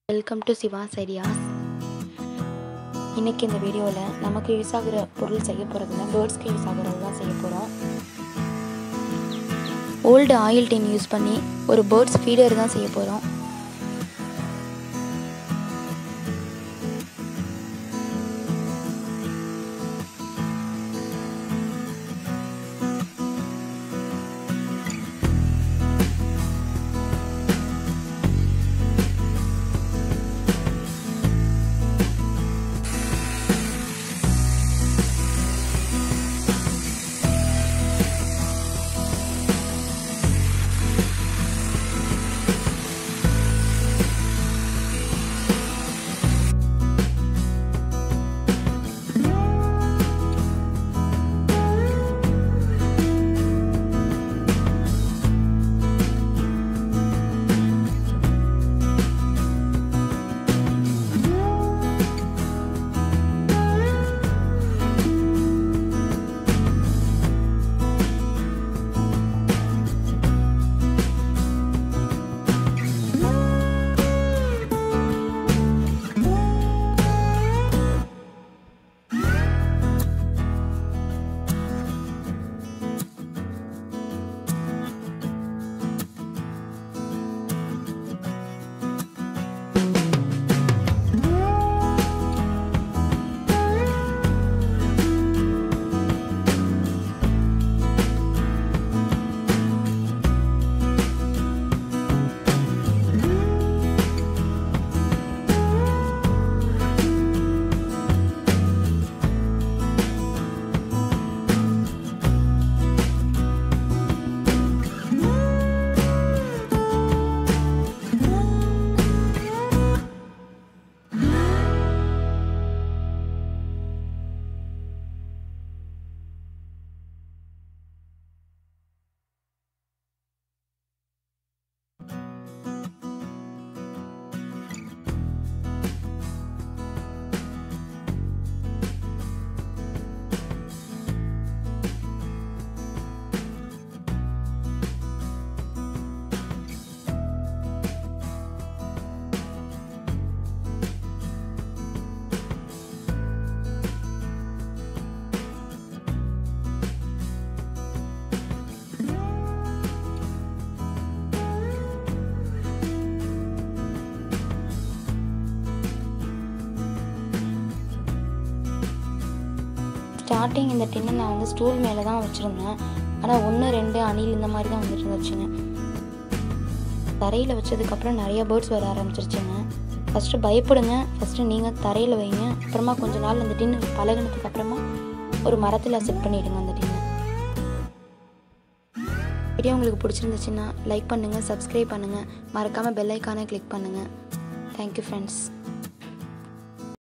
welcome to Siva's ideas இன்றைக்கி இந்த வீடியோவில் நமக்கு யூஸ் ஆகிற பொருள் செய்ய போகிறதுல பேர்ட்ஸ்க்கு யூஸ் ஆகிறது தான் செய்ய போகிறோம் ஓல்டு ஆயில் டின் யூஸ் பண்ணி ஒரு பேர்ட்ஸ் ஃபீடர் தான் செய்ய போகிறோம் ஸ்டார்டிங் இந்த டின்னை நான் வந்து ஸ்டூல் மேலே தான் வச்சுருந்தேன் ஆனால் ஒன்று ரெண்டு அணில் இந்த மாதிரி தான் வந்துட்டு இருந்துச்சுங்க தரையில் வச்சதுக்கப்புறம் நிறைய பேர்ட்ஸ் வர ஆரம்பிச்சிருச்சுங்க ஃபஸ்ட்டு பயப்படுங்க ஃபஸ்ட்டு நீங்கள் தரையில் வைங்க அப்புறமா கொஞ்ச நாள் அந்த டின்னு பழகினதுக்கு அப்புறமா ஒரு மரத்தில் செட் பண்ணிவிடுங்க அந்த டின்னை வீடியோ உங்களுக்கு பிடிச்சிருந்துச்சுன்னா லைக் பண்ணுங்கள் சப்ஸ்கிரைப் பண்ணுங்கள் மறக்காமல் பெல் ஐக்கானை கிளிக் பண்ணுங்கள் தேங்க்யூ ஃப்ரெண்ட்ஸ்